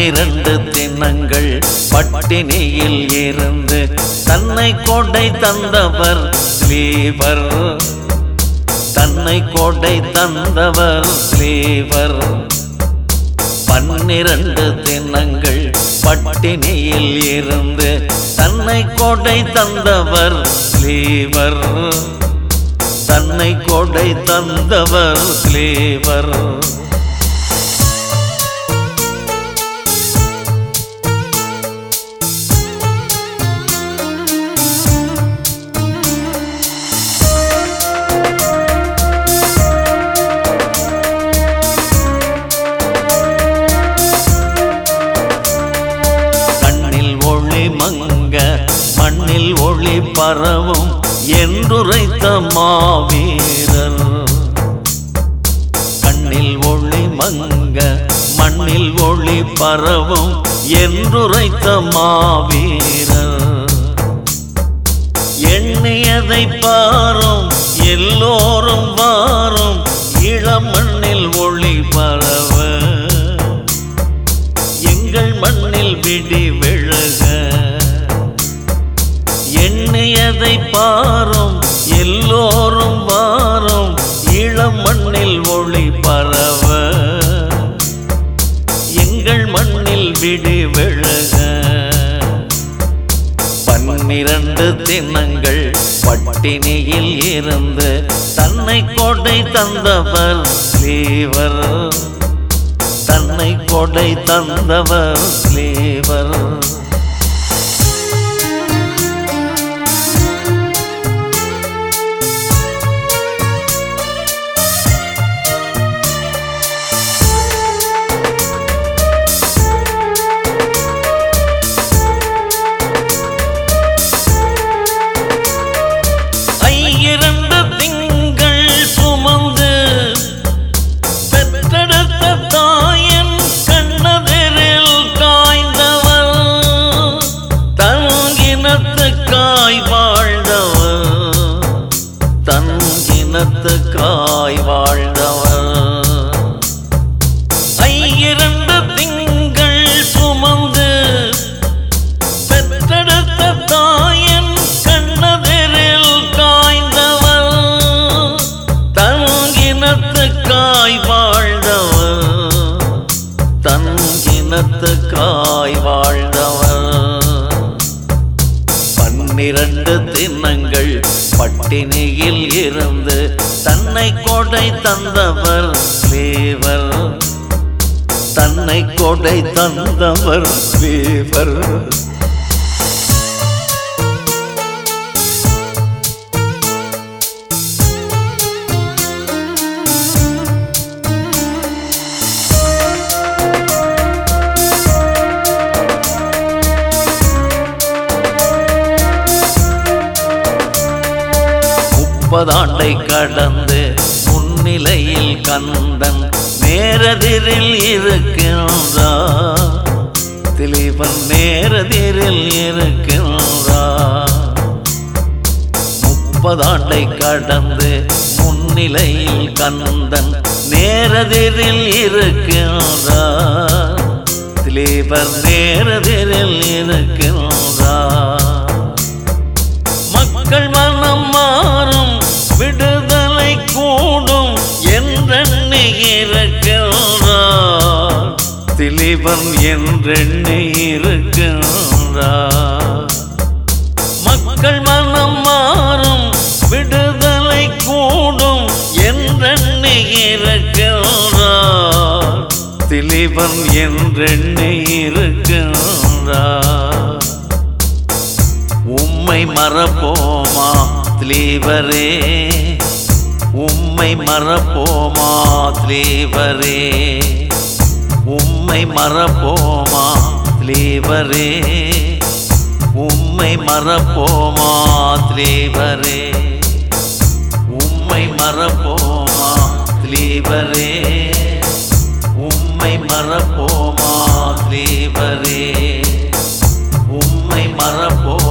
பன்னிரண்டு தினங்கள் பட்டினியில் இருந்து தன்னை கொடை தந்தவர் ஸ்லீவர் தன்னை கொடை தந்தவர் ஸ்லீவர் பன்னிரண்டு தினங்கள் பட்டினியில் இருந்து தன்னை கொடை தந்தவர் ஸ்லீவர் தன்னை கொடை தந்தவர் ஸ்லீவர் கண்ணில் ஒளி மங்க மண்ணில் ஒளி பரவும் என்றுரைத்த மாவீரர் கண்ணில் ஒளி மங்க மண்ணில் ஒளி பரவும் என்றுரைத்த மாவீரர் எண்ணியதை பாரும் எல்லோரும் வாரும் இளமண்ணில் ஒளி பரவ எங்கள் மண்ணில் விடி விழுக எண்ணியதை பாரும் எல்லோரும் வாரும் இளம் மண்ணில் ஒளி பரவ எங்கள் மண்ணில் விடி விழுக பன்னிரண்டு தினங்கள் பட்டினியில் இருந்து தன்னை கொடை தந்தவர் ஸ்லீவர் தன்னை கொடை தந்தவர் ஸ்லீவர் ஐயிரண்டு திங்கள் சுமந்து பெற்றெடுத்த தாயன் கண்ணதெரில் காய்ந்தவர் தங்கினத்துக்காய் வாழ்ந்தவர் தங்கினத்துக்காய் வாழ்ந்தவர் ஐயிரண்டு திங்கள் சுமந்து பெற்றெடுத்த தாயன் கண்ணதெரில் காய்ந்தவர் தங்கினத்துக்காய் வாழ்ந்தவர் தங்கினத்துக்காய் வாழ்ந்தவர் பன்னிரண்டு தினங்கள் பட்டினியில் இருந்து தன்னை கொடை தந்தவர் ஸ்லீவர் தன்னை கொடை தந்தவர் ஸ்லீவர் முப்பதாண்டை கடந்து முன்னிலையில் கந்தன் நேரதிரில் இருக்கின்றார் திலீபன் நேரதிரில் இருக்கின்றார் முப்பதாண்டை கடந்து முன்னிலையில் கந்தன் நேரதிரில் இருக்கின்றார் திலீபர் நேரதிரில் இருக்கின்றார் மக்கள் மனம் மாறும் விடுதலை கூடும் என்றெண்ணி இருக்கிறார் திலீபன் என்றெண்ணி இருக்கிறார் மக்கள் மனம் மாறும் விடுதலை கூடும் என்றெண்ணி இருக்கிறார் திலீபன் என்றெண்ணி இருக்கிறார் உம்மை மறப்போமா திலீவரே உம்மை மறப்போமா திலீவரே உம்மை மறப்போமா திலீவரே உம்மை மறப்போமா திலீவரே உம்மை மறப்போமா திலீவரே உம்மை மறப்போமா திலீவரே உம்மை மறப்போமா